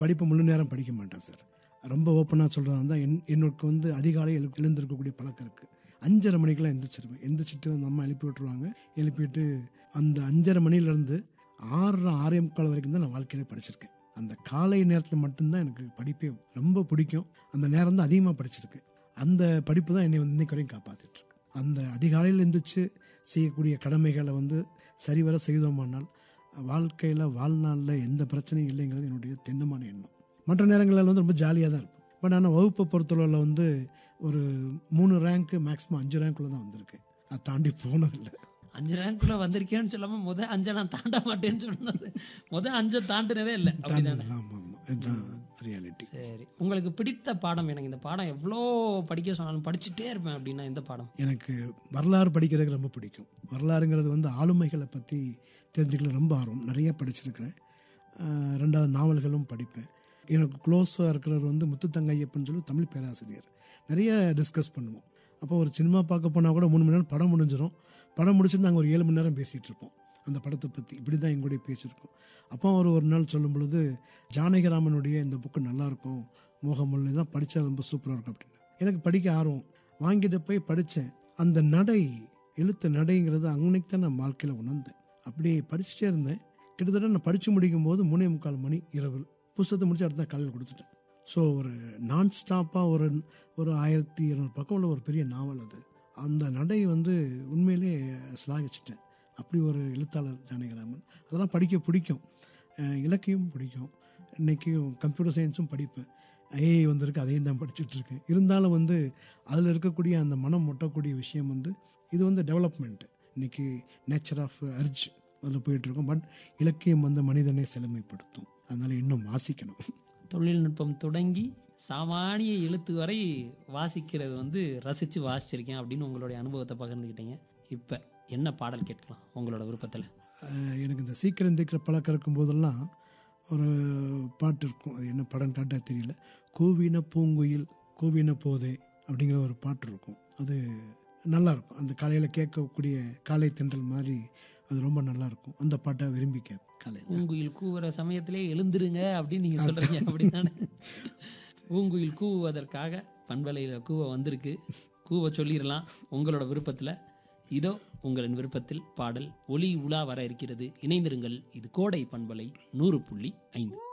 படிப்பு முழு நேரம் படிக்க மாட்டேன் சார் ரொம்ப ஓப்பனாக சொல்கிறதா இருந்தால் என் எனக்கு வந்து அதிகாலை எழு எழுந்திருக்கக்கூடிய பழக்கம் இருக்குது அஞ்சரை மணிக்கெல்லாம் எந்திரிச்சிருவேன் எந்திரிச்சிட்டு வந்து அம்மா எழுப்பி விட்டுருவாங்க எழுப்பிட்டு அந்த அஞ்சரை மணிலேருந்து ஆறரை ஆறே முக்கால் வரைக்கும் தான் நான் வாழ்க்கையில படிச்சிருக்கேன் அந்த காலை நேரத்தில் மட்டும்தான் எனக்கு படிப்பே ரொம்ப பிடிக்கும் அந்த நேரம் தான் அதிகமாக படிச்சிருக்கேன் அந்த படிப்பு தான் என்னை வந்து இன்னைக்கு வரையும் காப்பாத்திட்டு இருக்கு அந்த அதிகாலையில் எந்திரிச்சு செய்யக்கூடிய கடமைகளை வந்து சரிவர செய்தோமானால் வாழ்க்கையில் வாழ்நாளில் எந்த பிரச்சனையும் இல்லைங்கிறது என்னுடைய திண்ணமான எண்ணம் மற்ற நேரங்களில் வந்து ரொம்ப ஜாலியாக தான் இருப்பேன் பட் ஆனால் வகுப்பை பொறுத்தளவில் வந்து ஒரு மூணு ரேங்க்கு மேக்ஸிமம் அஞ்சு ரேங்க்குள்ளே தான் வந்திருக்கேன் அதை தாண்டி போனதில்லை அஞ்சு ரேங்க்குள்ள வந்திருக்கேன்னு சொல்லாம முத அஞ்சை நான் தாண்ட மாட்டேன்னு சொன்னது முத அஞ்சை தாண்டினதே இல்லை அப்படிதானே ஆமாம் ஆமாம் இதுதான் ரியாலிட்டி சரி உங்களுக்கு பிடித்த பாடம் எனக்கு இந்த பாடம் எவ்வளோ படிக்க சொன்னாலும் படிச்சுட்டே இருப்பேன் அப்படின்னா எந்த பாடம் எனக்கு வரலாறு படிக்கிறதுக்கு ரொம்ப பிடிக்கும் வரலாறுங்கிறது வந்து ஆளுமைகளை பற்றி தெரிஞ்சுக்கல ரொம்ப ஆர்வம் நிறைய படிச்சிருக்கிறேன் ஆஹ் ரெண்டாவது நாவல்களும் படிப்பேன் எனக்கு க்ளோஸாக இருக்கிறவர் வந்து முத்துத்தங்கையப்பன் சொல்லி தமிழ் பேராசிரியர் நிறைய டிஸ்கஸ் பண்ணுவோம் அப்போ ஒரு சினிமா பார்க்க போனால் கூட மூணு மணி நேரம் படம் முடிஞ்சிடும் படம் முடிச்சுட்டு நாங்கள் ஒரு ஏழு மணி நேரம் பேசிகிட்டு இருப்போம் அந்த படத்தை பற்றி இப்படி தான் எங்களுடைய பேசியிருக்கோம் அப்போ அவர் ஒரு நாள் சொல்லும் பொழுது ஜானகிராமனுடைய இந்த புக்கு நல்லாயிருக்கும் மோகமுல்லை தான் படித்தா ரொம்ப சூப்பராக இருக்கும் அப்படின்னு எனக்கு படிக்க ஆர்வம் வாங்கிட்டு போய் படித்தேன் அந்த நடை எழுத்து நடைங்கிறது அன்னைக்கு தான் நான் வாழ்க்கையில் உணர்ந்தேன் அப்படியே படிச்சுட்டே இருந்தேன் கிட்டத்தட்ட நான் படித்து முடிக்கும் போது மூணே முக்கால் மணி இரவு புஸ்தகத்தை முடிச்சு அடுத்த நாள் காலையில் கொடுத்துட்டேன் ஸோ ஒரு நான் ஸ்டாப்பாக ஒரு ஒரு ஆயிரத்தி இருநூறு பக்கம் உள்ள ஒரு பெரிய நாவல் அது அந்த நடை வந்து உண்மையிலே சிலாகிச்சிட்டேன் அப்படி ஒரு எழுத்தாளர் ஜானகிராமன் அதெல்லாம் படிக்க பிடிக்கும் அஹ் இலக்கியம் பிடிக்கும் இன்றைக்கும் கம்ப்யூட்டர் சயின்ஸும் படிப்பேன் ஐஏ வந்திருக்கு அதையும் தான் படிச்சுட்டு இருக்கேன் இருந்தாலும் வந்து அதில் இருக்கக்கூடிய அந்த மனம் ஒட்டக்கூடிய விஷயம் வந்து இது வந்து டெவலப்மெண்ட் இன்னைக்கு நேச்சர் ஆஃப் அர்ஜ் அதில் போயிட்டுருக்கோம் பட் இலக்கியம் வந்து மனிதனை செழுமைப்படுத்தும் அதனால் இன்னும் வாசிக்கணும் தொழில்நுட்பம் தொடங்கி சாமானிய எழுத்து வரை வாசிக்கிறது வந்து ரசித்து வாசிச்சிருக்கேன் அப்படின்னு உங்களுடைய அனுபவத்தை பகிர்ந்துக்கிட்டீங்க இப்போ என்ன பாடல் கேட்கலாம் உங்களோட விருப்பத்தில் அஹ் எனக்கு இந்த சீக்கிரம் தீக்கிற பழக்கம் இருக்கும் போதெல்லாம் ஒரு பாட்டு இருக்கும் அது என்ன படம் காட்டா தெரியல கூவின பூங்குயில் கூவின போதே அப்படிங்கிற ஒரு பாட்டு இருக்கும் அது நல்லா இருக்கும் அந்த காலையில் கேட்கக்கூடிய காலை தென்றல் மாதிரி அது ரொம்ப நல்லா இருக்கும் அந்த பாட்டை விரும்பி கேட்பேன் காலையில் பூங்குயில் கூவுற சமயத்திலே எழுந்துருங்க அப்படின்னு நீங்கள் சொல்கிறீங்க அப்படிதானே பூங்குயில் கூவுவதற்காக பண்பலையில் கூவ வந்திருக்கு கூவ சொல்லிடலாம் உங்களோட விருப்பத்தில் இதோ உங்களின் விருப்பத்தில் பாடல் ஒளி உலா வர இருக்கிறது இணைந்திருங்கள் இது கோடை பண்பலை நூறு புள்ளி ஐந்து